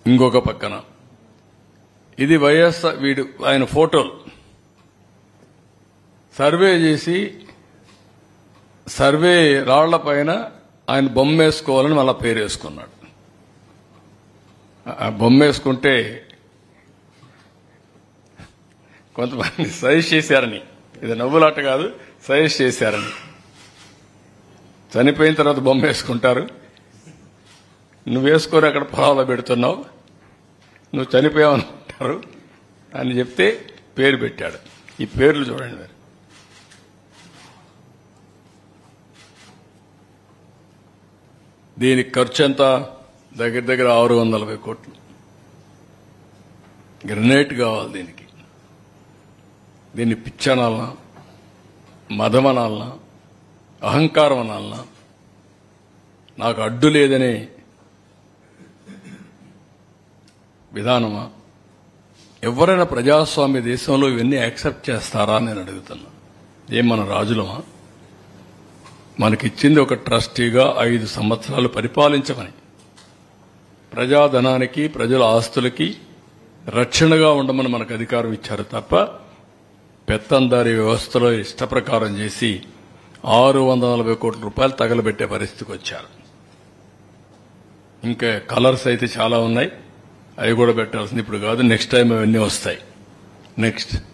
ఇంకొక పక్కన ఇది వైఎస్ఆర్ వీడు ఆయన ఫోటోలు సర్వే చేసి సర్వే రాళ్ల పైన ఆయన బొమ్మ వేసుకోవాలని మళ్ళా పేరు వేసుకున్నాడు ఆ బొమ్మ వేసుకుంటే కొంతమంది సజెస్ట్ చేశారని ఇది నవ్వులాట కాదు సజెస్ట్ చేశారని చనిపోయిన తర్వాత బొమ్మ వేసుకుంటారు నువ్వు వేసుకొని అక్కడ పొలంలో పెడుతున్నావు నువ్వు చనిపోయావనుకుంటారు అని చెప్తే పేరు పెట్టాడు ఈ పేర్లు చూడండి మీరు దీనికి ఖర్చు ఎంత దగ్గర దగ్గర ఆరు వందల నలభై కోట్లు గ్రనేట్ కావాలి దీనికి దీన్ని పిచ్చనాలనా మదమనాలనా అహంకారం అనాలనా నాకు అడ్డు లేదనే విధానమా ఎవరైనా ప్రజాస్వామ్య దేశంలో ఇవన్నీ యాక్సెప్ట్ చేస్తారా అని నేను అడుగుతున్నా ఏం మన రాజులమా మనకిచ్చింది ఒక ట్రస్టీగా ఐదు సంవత్సరాలు పరిపాలించమని ప్రజాధనానికి ప్రజల ఆస్తులకి రక్షణగా ఉండమని మనకు అధికారం ఇచ్చారు తప్ప పెత్తందారి వ్యవస్థలో ఇష్టప్రకారం చేసి ఆరు వందల నలభై కోట్ల రూపాయలు తగలబెట్టే పరిస్థితికి వచ్చారు ఇంకా కలర్స్ అయితే చాలా ఉన్నాయి అవి కూడా పెట్టాల్సింది ఇప్పుడు కాదు నెక్స్ట్ టైం అవన్నీ వస్తాయి నెక్స్ట్